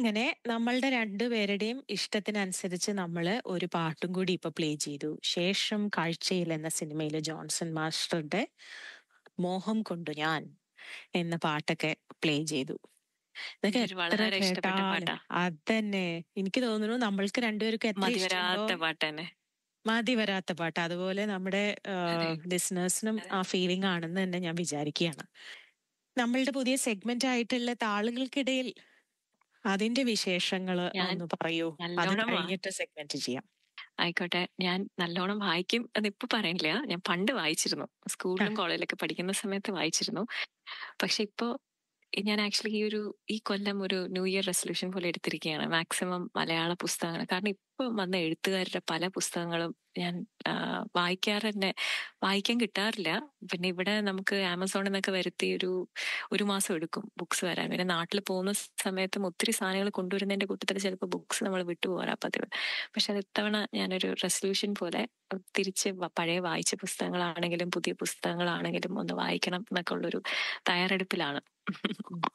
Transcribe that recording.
അങ്ങനെ നമ്മളുടെ രണ്ടുപേരുടെയും ഇഷ്ടത്തിനനുസരിച്ച് നമ്മള് ഒരു പാട്ടും കൂടി ഇപ്പൊ പ്ലേ ചെയ്തു. ശേഷം കാഴ്ചയിൽ എന്ന സിനിമയിലെ ജോൺസൺ മാസ്റ്ററുടെ മോഹം കൊണ്ടു ഞാൻ എന്ന പാട്ടൊക്കെ പ്ലേ ചെയ്തു. ഇതൊക്കെ ഒരു എത്ര വളരെ ഇഷ്ടപ്പെട്ട കേട്ടാലും പാട്ടാ. അതന്നെ. എനിക്ക് തോന്നുന്നു നമ്മൾക്ക് രണ്ടുപേർക്കും എത്ര മതിവരാത്ത ഇഷ്ടമുണ്ടോ പാട്ട് തന്നെ. മതി വരാത്ത പാട്ട്. അതുപോലെ നമ്മുടെ അതെ. ആഹ് ലിസണേഴ്സിനും അതെ. ആ ഫീലിംഗ് ആണെന്ന് തന്നെ ഞാൻ വിചാരിക്കുകയാണ്. നമ്മളുടെ പുതിയ സെഗ്മെന്റ് ആയിട്ടുള്ള താളുകൾക്കിടയിൽ അതിന്റെ വിശേഷങ്ങള് ഞാൻ ഒന്ന് പറയൂ. അത് നല്ലോണം വാ കഴിഞ്ഞിട്ട് സെഗ്മെന്റ് ചെയ്യാം. ആയിക്കോട്ടെ. ഞാൻ നല്ലോണം വായിക്കും എന്നിപ്പോ പറയില്ല. ഞാൻ പണ്ട് വായിച്ചിരുന്നു. ആ. സ്കൂളിലും കോളേജിലൊക്കെ പഠിക്കുന്ന സമയത്ത് വായിച്ചിരുന്നു. പക്ഷെ ഇപ്പോ ഞാൻ ആക്ച്വലി ഈ ഒരു ഈ കൊല്ലം ഒരു ന്യൂ ഇയർ റെസൊല്യൂഷൻ പോലെ എടുത്തിരിക്കുകയാണ്. മാക്സിമം മലയാള പുസ്തകങ്ങൾ കാരണം ഇപ്പൊ വന്ന എഴുത്തുകാരുടെ പല പുസ്തകങ്ങളും ഞാൻ ആഹ് വായിക്കാറ് തന്നെ വായിക്കാൻ കിട്ടാറില്ല. പിന്നെ ഇവിടെ നമുക്ക് ആമസോണിൽ നിന്നൊക്കെ വരുത്തി ഒരു ഒരു മാസം എടുക്കും ബുക്സ് വരാൻ. പിന്നെ നാട്ടിൽ പോകുന്ന സമയത്തും ഒത്തിരി സാധനങ്ങൾ കൊണ്ടുവരുന്നതിന്റെ കൂട്ടത്തിൽ ചിലപ്പോൾ ബുക്സ് നമ്മൾ വിട്ടുപോകാറാ പതിവ്. പക്ഷെ അത് ഇത്തവണ ഞാനൊരു റെസൊല്യൂഷൻ പോലെ തിരിച്ച് വ- പഴയ വായിച്ച പുസ്തകങ്ങളാണെങ്കിലും പുതിയ പുസ്തകങ്ങളാണെങ്കിലും ഒന്ന് വായിക്കണം എന്നൊക്കെ ഉള്ളൊരു തയ്യാറെടുപ്പിലാണ്. ഉം.